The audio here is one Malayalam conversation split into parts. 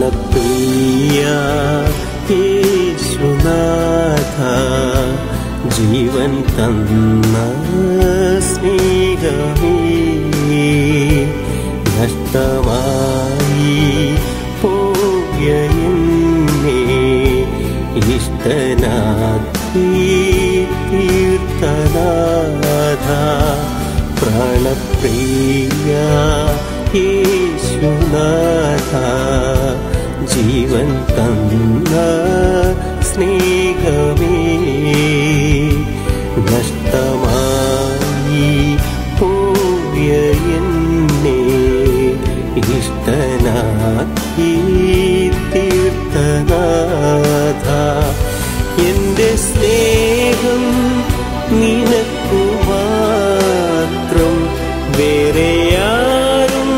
പ്രാണപ്രിയ യേശുനാഥ ജീവൻ തന്ന സ്നേഹമേ നഷ്ടമായി പോയ എന്നെ ഇഷ്ടനാക്കി തീർത്ഥനാഥ പ്രാണപ്രിയ യേശുനാഥ ജീവൻ തന്ന സ്നേഹമേ നഷ്ടമായി പോയ എന്നെ ഇഷ്ടനാക്കി തീർത്ഥനാഥ എന്റെ സ്നേഹം നിനക്കു മാത്രം വേറെ ആരും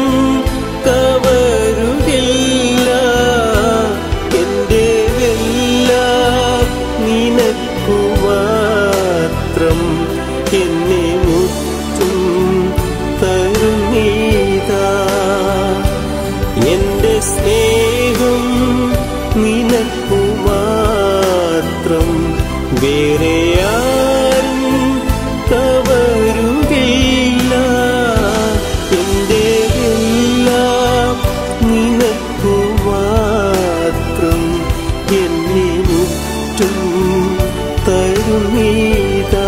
കവരുകില്ല എന്റെ എല്ലാം നിനക്കു മാത്രം എന്നെ മുറ്റും തരുന്നീതാ എന്റെ സ്നേഹം നിനക്കു മാത്രം വേറെ ആരും കവരുകയില്ല എന്റെ എല്ലാം നിനക്കു മാത്രം എന്നെ മുറ്റും തരുന്നീതാ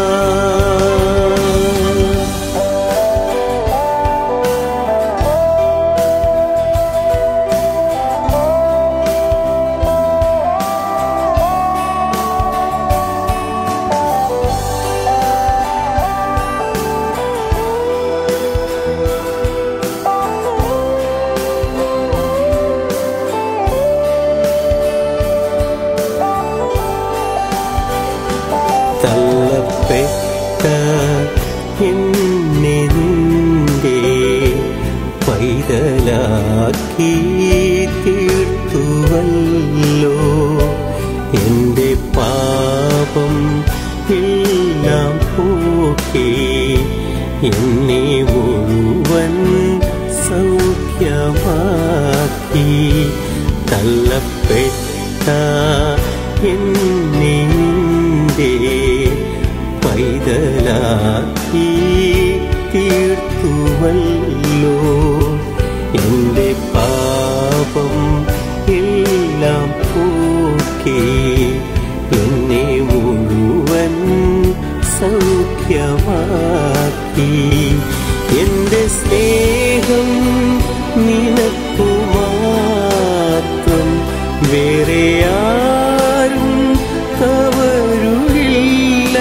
തള്ളപ്പെട്ട എന്നെ നിന്റെ പൈതലാക്കി തീർത്തുവല്ലോ എന്റെ പാപം എല്ലാം പോക്കി എന്നെ മുഴുവൻ സൗഖ്യമാക്കി തള്ളപ്പെട്ട എന്നെ നിന്റെ പൈതലാക്കി തീർത്തുവല്ലോ എന്റെ പാപം എല്ലാം പോക്കി എന്നെ മുഴുവൻ സൗഖ്യമാക്കി എന്റെ സ്നേഹം നിനക്കു മാത്രം വേറെ ആരും കവരുകില്ല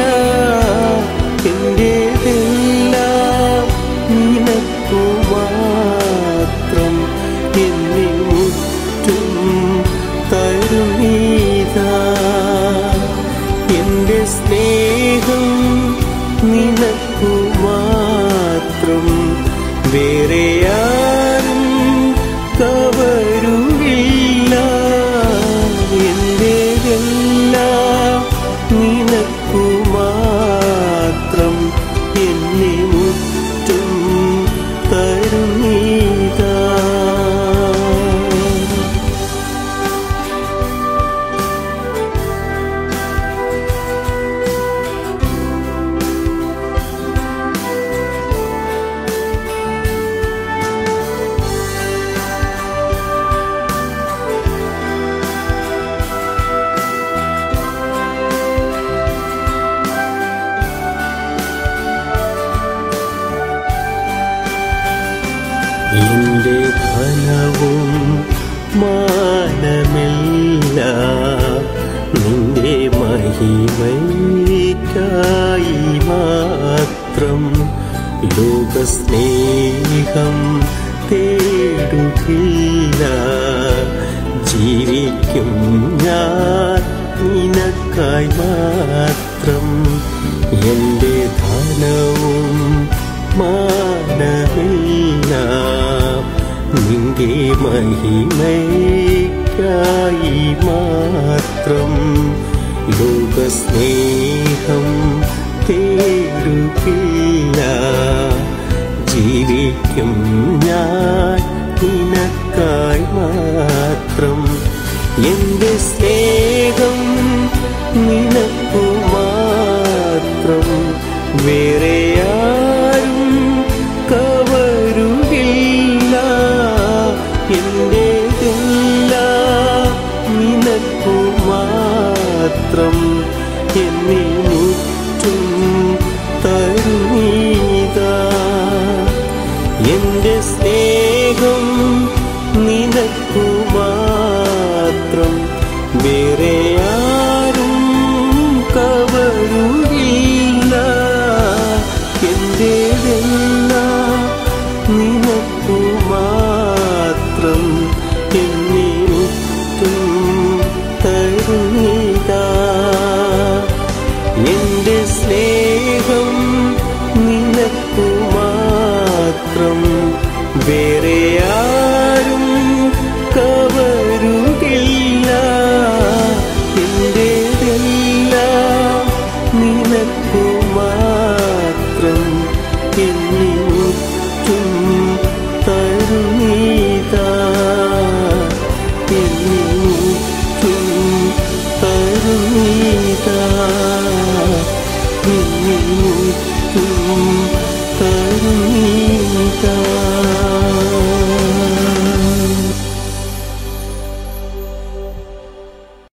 എന്റേതെല്ലാം നിനക്കു മാത്രം എന്നെ മുറ്റും തരുന്നീതാ എന്റെ സ്നേഹം നിനക്കു മാത്രം വേറെ ആരും കവരുകില്ല എന്റെ എല്ലാം നിനക്കു മാത്രം എന്നെ മുറ്റും തരുന്നീതാ എന്റെ ഫലവും മാനമില്ല നിന്റെ മഹിമയ്ക്കായി മാത്രം ലോകസ്നേഹം തേടുകില്ല ജീവിക്കും ഞാൻ നിനക്കായി മാത്രം എന്റെ ധനവും മാനമില്ല നിന്റെ മഹിമയ്ക്കായി മാത്രം ലോകസ്നേഹം തേടുകില്ല ജീവിക്കും ഞാൻ നിനക്കായി മാത്രം എന്റെ സ്നേഹം നിനക്കു മാത്രം വേറെ ആരും കവരുകില്ല എന്റെ നിനക്കു മാത്രം എന്നിൽ മുറ്റും തരുന്നീതാ എന്റെ സ്നേഹം നിനക്കു മാത്രം വേറെ ആരും കവരുകില്ല എന്റെ നിനക്കു മാത്രം എന്നിട്ടും തരുന്നിതാ എന്റെ സ്നേഹം നിനക്കു മാത്രം വേറെ ആരും കവരുകില്ല എന്റേതെല്ലാം നിനക്കു മാത്രം എന്നിട്ടും തരുന്നീതാ എന്നിട്ടും തരുന്നീ